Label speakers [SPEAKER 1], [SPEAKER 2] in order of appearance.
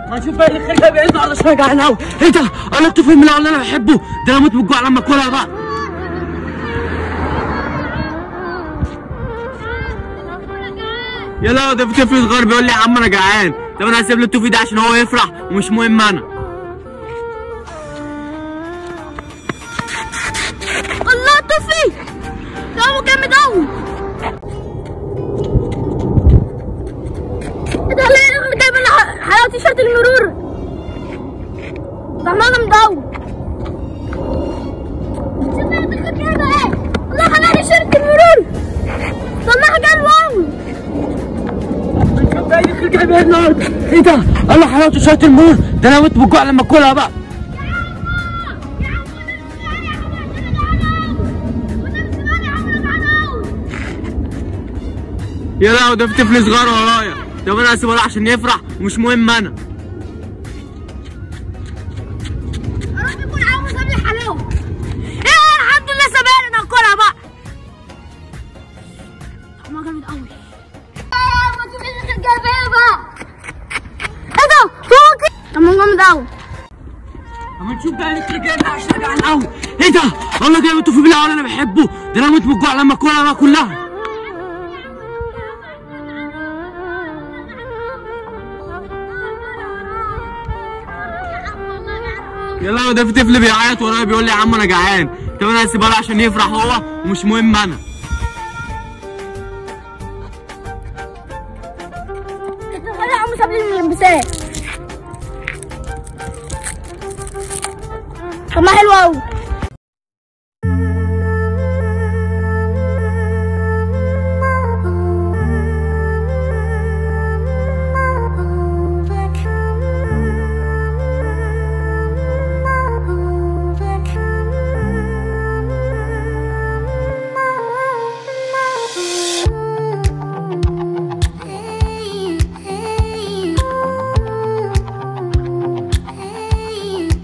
[SPEAKER 1] ما نشوف بقى اللي خارجه بعيد على شويه جعان قوي ايه ده انا الطفل من اللي انا بحبه ده انا اموت من الجوع لما اكلها بقى يا لا ده في طفل صغير بيقول لي يا عم انا جعان طب انا هسيب له التوفي ده عشان هو يفرح ومش مهم انا
[SPEAKER 2] الله طفي طعمه جامد قوي ده اللي جايب لنا حلاوه تيشيرت المرور طعمها جامد قوي شوف انا بخير جايبه ايه والله حلاوه تيشيرت المرور طعمها جامد قوي
[SPEAKER 1] نشوف بقى اللي خارجه بعيد النهارده ايه ده انا حلاوه شويه المور ده انا اموت من الجوع لما اكلها بقى يا لا ده في طفل صغير ورايا طب انا هسيبه له عشان يفرح ومش مهم انا
[SPEAKER 2] رب يكون عاوز قبل حلاوه ايه الحمد لله سبقنا انا هاكلها بقى طعمها جامد قوي ما تقولي لي الجلابيه بقى ايه ده فوق طعمها جامد قوي
[SPEAKER 1] اما نشوف بقى اللي خارجه عشان جعان قوي ايه ده والله جايب التوفي بالله اللي انا بحبه ده انا اموت من الجوع لما اكلها بقى كلها يلا ده في طفل بيعيط ورايا بيقول لي يا عم انا جعان طب انا هسيبها له عشان يفرح هو ومش مهم انا
[SPEAKER 2] خلي عمو ساب لي الملبسات طعمها حلو قوي